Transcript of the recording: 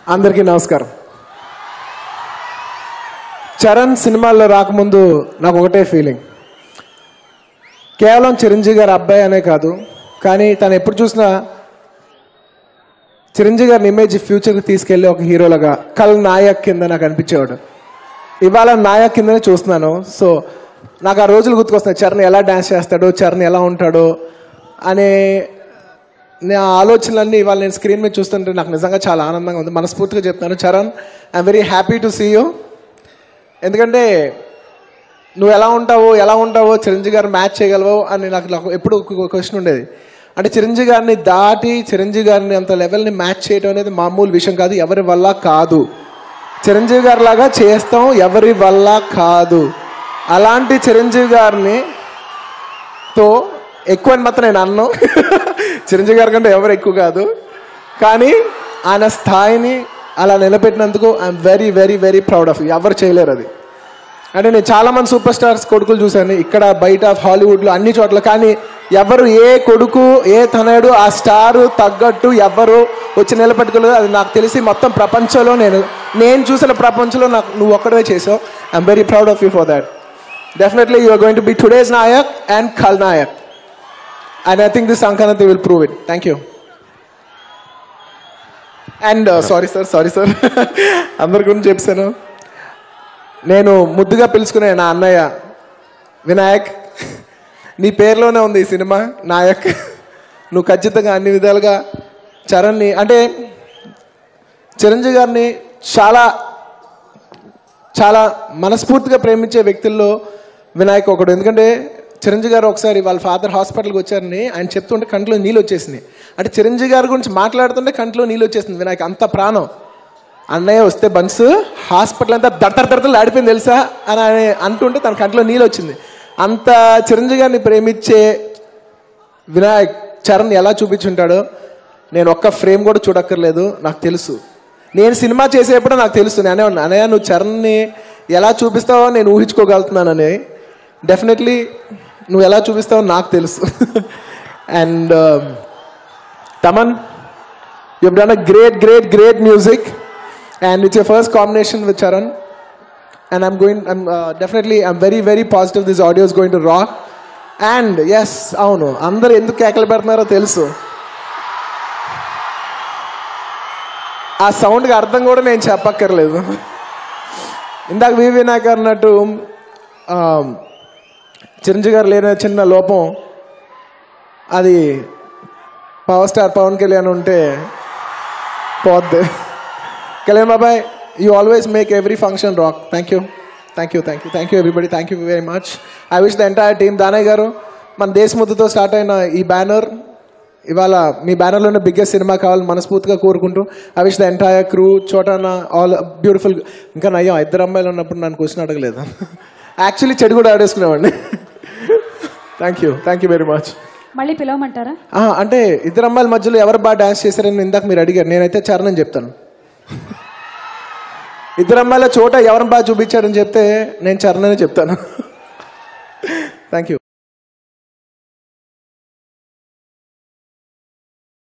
అందరికీ నమస్కారం చరణ్ సినిమాల్లో రాకముందు నాకు ఒకటే ఫీలింగ్ కేవలం చిరంజీవి గారి అబ్బాయి అనే కాదు కానీ తను ఎప్పుడు చూసినా చిరంజీవి గారిని ఇమేజ్ ఫ్యూచర్కి తీసుకెళ్ళి ఒక హీరోలుగా కల్ నాయక్ కింద నాకు అనిపించేవాడు ఇవాళ నాయక్ కిందనే చూస్తున్నాను సో నాకు ఆ రోజులు గుర్తుకొస్తున్నాయి చరణ్ ఎలా డ్యాన్స్ చేస్తాడు చరణ్ ఎలా ఉంటాడు అనే నా ఆలోచనలన్నీ ఇవాళ నేను స్క్రీన్ మీద చూస్తుంటే నాకు నిజంగా చాలా ఆనందంగా ఉంది మనస్ఫూర్తిగా చెప్తున్నాను Charan I'm very happy to see you ఎందుకంటే నువ్వు ఎలా ఉంటావో ఎలా ఉంటావో చిరంజీవి గారు మ్యాచ్ చేయగలవో అని నాకు నాకు ఎప్పుడు ఒక క్వశ్చన్ ఉండేది అంటే చిరంజీవి గారిని దాటి చిరంజీవి గారిని అంత లెవెల్ని మ్యాచ్ చేయడం అనేది మామూలు విషయం కాదు ఎవరి వల్ల కాదు చిరంజీవి గారి లాగా చేస్తాం ఎవరి వల్ల కాదు అలాంటి చిరంజీవి గారిని తో ఎక్కువ అని మాత్రం నేను అన్ను చిరంజీవి గారి కంటే ఎవరు ఎక్కువ కాదు కానీ ఆయన స్థాయిని అలా నిలబెట్టినందుకు I'm very very very proud of ఎవరు చేయలేరు అది అంటే నేను చాలా మంది సూపర్ స్టార్స్ కొడుకులు చూశాను ఇక్కడ బయట హాలీవుడ్లో అన్ని చోట్ల కానీ ఎవరు ఏ కొడుకు ఏ తనయుడు ఆ స్టార్ తగ్గట్టు ఎవరు వచ్చి నిలబెట్టుకోలేదు అది నాకు తెలిసి మొత్తం ప్రపంచంలో నేను నేను చూసిన ప్రపంచంలో నాకు నువ్వు ఒక్కడే చేసావు I'm very proud of you for that definitely you are going to be today's Nayak and Khal Nayak and I think this Sankranti will prove it thank you and sorry sir sorry sir అందరి గురించి చెప్పాను నేను ముద్దుగా పిలుచుకునే నా అన్నయ్య వినాయక్ నీ పేరులోనే ఉంది ఈ సినిమా నాయక్ నువ్వు ఖచ్చితంగా అన్ని విధాలుగా చరణ్ని అంటే చిరంజీవి గారిని చాలా చాలా మనస్ఫూర్తిగా ప్రేమించే వ్యక్తుల్లో వినాయక్ ఒకడు ఎందుకంటే చిరంజీవి గారు ఒకసారి వాళ్ళ ఫాదర్ హాస్పిటల్కి వచ్చారని ఆయన చెప్తుంటే కంట్లో నీళ్ళు వచ్చేసింది అంటే చిరంజీవి గారి గురించి మాట్లాడుతుంటే కంట్లో నీళ్ళు వచ్చేసింది వినాయక్ అంత ప్రాణం అన్నయ్య వస్తే బన్స్ హాస్పిటల్ అంతా దడతర దడతలు ఆడిపోయింది తెలుసా అని ఆయన అంటుంటే తన కంట్లో నీళ్ళు వచ్చింది అంత చిరంజీవి గారిని ప్రేమించే వినాయక్ చరణ్ ఎలా చూపించుంటాడో నేను ఒక్క ఫ్రేమ్ కూడా చూడక్కర్లేదు నాకు తెలుసు నేను సినిమా చేసేప్పుడు నాకు తెలుసు నేనే ఉన్నా అన్నయ్య నువ్వు చరణ్ని ఎలా చూపిస్తావో నేను ఊహించుకోగలుగుతున్నానని డెఫినెట్లీ నువ్వు ఎలా చూపిస్తావో నాకు తెలుసు and Thaman you have done a great great great music and it's your first combination with Charan and I'm going, I'm uh, definitely, I'm very, very positive this audio is going to rock. And yes అవును అందరు ఎందుకు కేకలు పెడుతున్నారో తెలుసు ఆ సౌండ్కి అర్థం కూడా నేను చెప్పక్కర్లేదు ఇందాక వి వినాయక్ గారు అన్నట్టు ఆ, చిరంజీవి గారు లేని చిన్న లోపం అది పవర్ స్టార్ పవన్ కళ్యాణ్ ఉంటే పోద్ది కళ్యాణ్ బాబాయ్ you always make every function rock thank you thank you thank you thank you everybody thank you very much I wish the entire team Danayya garu మన దేశముద్దుతో స్టార్ట్ అయిన ఈ బ్యానర్ ఇవాళ మీ బ్యానర్లోనే బిగ్గెస్ట్ సినిమా కావాలని మనస్ఫూర్తిగా కోరుకుంటూ I wish the entire crew చోటాన all beautiful ఇంకా నయ్యం ఇద్దరు అమ్మాయిలు ఉన్నప్పుడు నన్ను క్వశ్చన్ అడగలేదు యాక్చువల్లీ చెడు కూడా ఆడేసుకునేవాడిని thank you thank you very much మళ్ళీ పిలవమంటారా ఆ, అంటే ఇద్దరు అమ్మాయిల మధ్యలో ఎవరు బాగా డాన్స్ చేశారని ఇందాక మీరు అడిగారు నేనైతే చరణ్ చెప్తాను ఇద్దరు అమ్మాయిల చోట ఎవరిని బాగా చూపించారని చెప్తే నేను చరణ్ అని చెప్తాను థ్యాంక్ యూ